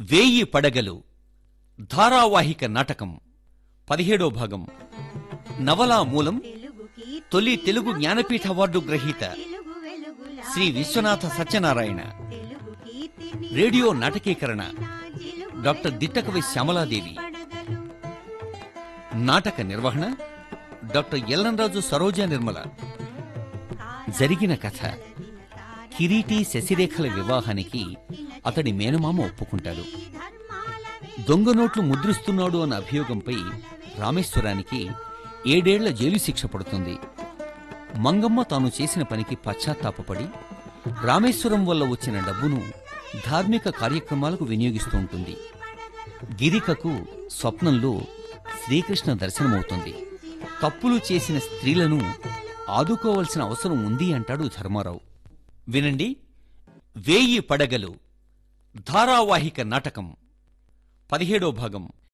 వేయి పడగలు ధారావాహిక నాటకం పదిహేడో భాగం నవలా మూలం తొలి తెలుగు జ్ఞానపీఠ అవార్డు గ్రహీత శ్రీ విశ్వనాథ సత్యనారాయణ రేడియో నాటకీకరణ డాక్టర్ దిట్టకవి శ్యామలాదేవి నాటక నిర్వహణ డాక్టర్ ఎల్లంరాజు సరోజా నిర్మల జరిగిన కథ కిరీటి శశిరేఖల వివాహానికి అతడి మేనమామ ఒప్పుకుంటాడు దొంగ నోట్లు ముద్రిస్తున్నాడు అన్న అభియోగంపై రామేశ్వరానికి ఏడేళ్ల జైలు శిక్ష పడుతుంది మంగమ్మ తాను చేసిన పనికి పశ్చాత్తాపపడి రామేశ్వరం వల్ల వచ్చిన డబ్బును ధార్మిక కార్యక్రమాలకు వినియోగిస్తూ ఉంటుంది గిరికకు స్వప్నంలో శ్రీకృష్ణ దర్శనమవుతుంది తప్పులు చేసిన స్త్రీలను ఆదుకోవలసిన అవసరం ఉంది అంటాడు ధర్మారావు వినండి వేయి పడగలు ధారావాహిక నాటకం పదిహేడో భాగం